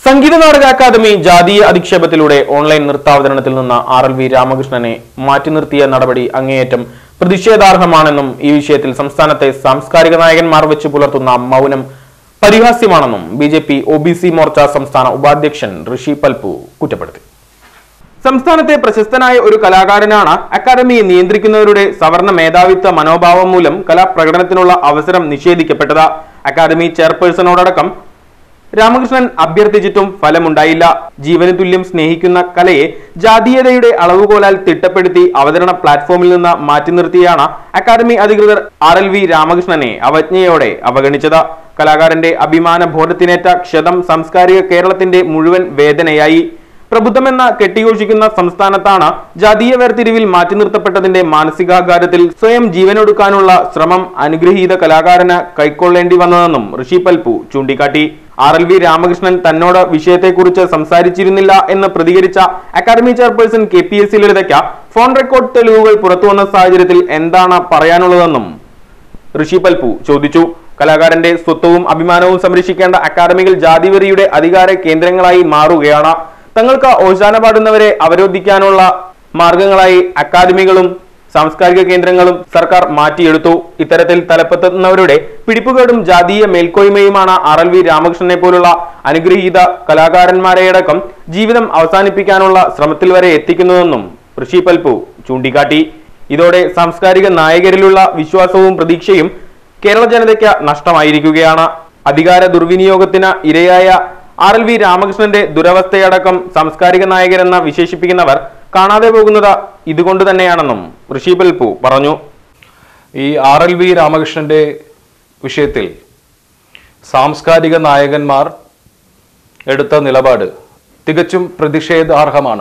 സംഗീത നാടക അക്കാദമി ജാതീയ അധിക്ഷേപത്തിലൂടെ ഓൺലൈൻ നൃത്താവതരണത്തിൽ നിന്ന് ആർ എൽ വി രാമകൃഷ്ണനെ മാറ്റി നിർത്തിയ നടപടി അങ്ങേയറ്റം പ്രതിഷേധാർഹമാണെന്നും ഈ വിഷയത്തിൽ സംസ്ഥാനത്തെ സാംസ്കാരിക നായകന്മാർ വെച്ച് പുലർത്തുന്ന മൗനം പരിഹാസ്യമാണെന്നും B J P O B C Morcha സംസ്ഥാന ഉപാധ്യക്ഷൻ ഋഷി പൽപു കുറ്റപ്പെടുത്തി സംസ്ഥാനത്തെ പ്രശസ്തനായ ഒരു കലാകാരനാണ് അക്കാദമിയെ നിയന്ത്രിക്കുന്നവരുടെ സവർണ മേധാവിത്വ മനോഭാവം മൂലം കലാപ്രകടനത്തിനുള്ള അവസരം നിഷേധിക്കപ്പെട്ടത് അക്കാദമി ചെയർപേഴ്സണോടക്കം രാമകൃഷ്ണൻ അഭ്യർത്ഥിച്ചിട്ടും ഫലമുണ്ടായില്ല ജീവന് തുല്യം സ്നേഹിക്കുന്ന കലയെ ജാതീയതയുടെ അളവുകോലാൽ തിട്ടപ്പെടുത്തി അവതരണ പ്ലാറ്റ്ഫോമിൽ നിന്ന് മാറ്റി നിർത്തിയാണ് അക്കാദമി അധികൃതർ ആർ എൽ വി രാമകൃഷ്ണനെ അവജ്ഞയോടെ അവഗണിച്ചത് കലാകാരന്റെ അഭിമാന ബോധത്തിനേറ്റ ക്ഷതം സാംസ്കാരിക കേരളത്തിന്റെ മുഴുവൻ വേദനയായി പ്രബുദ്ധമെന്ന കെട്ടിഘോഷിക്കുന്ന സംസ്ഥാനത്താണ് ജാതീയ വേർതിരിവിൽ മാറ്റി നിർത്തപ്പെട്ടതിന്റെ മാനസികാഘാതത്തിൽ സ്വയം ജീവനൊടുക്കാനുള്ള ശ്രമം അനുഗ്രഹീത കലാകാരന് കൈക്കൊള്ളേണ്ടി വന്നതെന്നും ഋഷി പൽപു ചൂണ്ടിക്കാട്ടി ആർ എൽ വി രാമകൃഷ്ണൻ തന്നോട് വിഷയത്തെക്കുറിച്ച് സംസാരിച്ചിരുന്നില്ല എന്ന് പ്രതികരിച്ച academy chairperson K P S C ലളിതയ്ക്ക് ഫോൺ റെക്കോർഡ് തെളിവുകൾ പുറത്തുവന്ന സാഹചര്യത്തിൽ എന്താണ് പറയാനുള്ളതെന്നും ഋഷി പൽപു ചോദിച്ചു കലാകാരന്റെ സ്വത്വവും അഭിമാനവും സംരക്ഷിക്കേണ്ട അക്കാദമികൾ ജാതിവെറിയുടെ അധികാര കേന്ദ്രങ്ങളായി മാറുകയാണ് തങ്ങൾക്ക് ഓശാന പാടുന്നവരെ അവരോധിക്കാനുള്ള മാർഗങ്ങളായി അക്കാദമികളും സാംസ്കാരിക കേന്ദ്രങ്ങളും സർക്കാർ മാറ്റിയെടുത്തു ഇത്തരത്തിൽ തലപ്പത്തുന്നവരുടെ പിടിപ്പുകേടും ജാതീയ മേൽക്കോയ്മയുമാണ് ആർ എൽ വി രാമകൃഷ്ണനെ പോലുള്ള അനുഗ്രഹീത കലാകാരന്മാരെയടക്കം ജീവിതം അവസാനിപ്പിക്കാനുള്ള ശ്രമത്തിൽ വരെ എത്തിക്കുന്നതെന്നും ഋഷി പൽപു ചൂണ്ടിക്കാട്ടി ഇതോടെ സാംസ്കാരിക നായകരിലുള്ള വിശ്വാസവും പ്രതീക്ഷയും കേരള ജനതയ്ക്ക് നഷ്ടമായിരിക്കുകയാണ് അധികാര ദുർവിനിയോഗത്തിന് ഇരയായ ആർ എൽ വി രാമകൃഷ്ണന്റെ ദുരവസ്ഥയടക്കം സാംസ്കാരിക നായകരെന്ന് വിശേഷിപ്പിക്കുന്നവർ കാണാതെ പോകുന്നത് ഇതുകൊണ്ട് തന്നെയാണെന്നും ഋഷി പൽപു പറഞ്ഞു ഈ ആർ എൽ വി രാമകൃഷ്ണന്റെ വിഷയത്തിൽ സാംസ്കാരിക നായകന്മാർ എടുത്ത നിലപാട് തികച്ചും പ്രതിഷേധാർഹമാണ്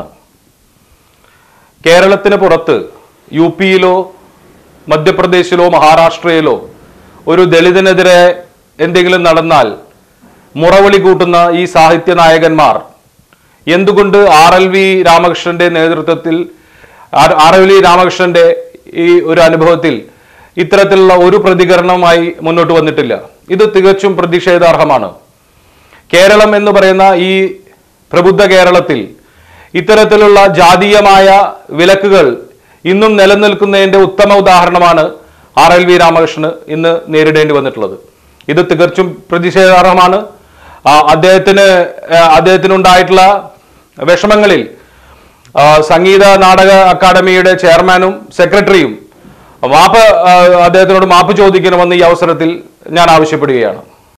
കേരളത്തിന് പുറത്ത് യു പിയിലോ മധ്യപ്രദേശിലോ മഹാരാഷ്ട്രയിലോ ഒരു ദളിതനെതിരെ എന്തെങ്കിലും നടന്നാൽ മുറവിളി കൂട്ടുന്ന ഈ സാഹിത്യ നായകന്മാർ എന്തുകൊണ്ട് ആർ എൽ വി രാമകൃഷ്ണന്റെ നേതൃത്വത്തിൽ ആർ എൽ വി രാമകൃഷ്ണന്റെ ഈ ഒരു അനുഭവത്തിൽ ഇത്തരത്തിലുള്ള ഒരു പ്രതികരണവുമായി മുന്നോട്ട് വന്നിട്ടില്ല ഇത് തികച്ചും പ്രതിഷേധാർഹമാണ് കേരളം എന്ന് പറയുന്ന ഈ പ്രബുദ്ധ കേരളത്തിൽ ഇത്തരത്തിലുള്ള ജാതീയമായ വിലക്കുകൾ ഇന്നും നിലനിൽക്കുന്നതിന്റെ ഉത്തമ ഉദാഹരണമാണ് ആർ എൽ വി രാമകൃഷ്ണന് ഇന്ന് നേരിടേണ്ടി വന്നിട്ടുള്ളത് ഇത് തികച്ചും പ്രതിഷേധാർഹമാണ് ആ, അദ്ദേഹത്തിന് ആ, അദ്ദേഹത്തിനുണ്ടായിട്ടുള്ള വിഷമങ്ങളിൽ ആ, സംഗീത നാടക അക്കാദമിയുടെ ചെയർമാനും സെക്രട്ടറിയും മാപ്പ് ആ, അദ്ദേഹത്തിനോട് മാപ്പ് ചോദിക്കണമെന്ന് ഈ അവസരത്തിൽ ഞാൻ ആവശ്യപ്പെടുകയാണ്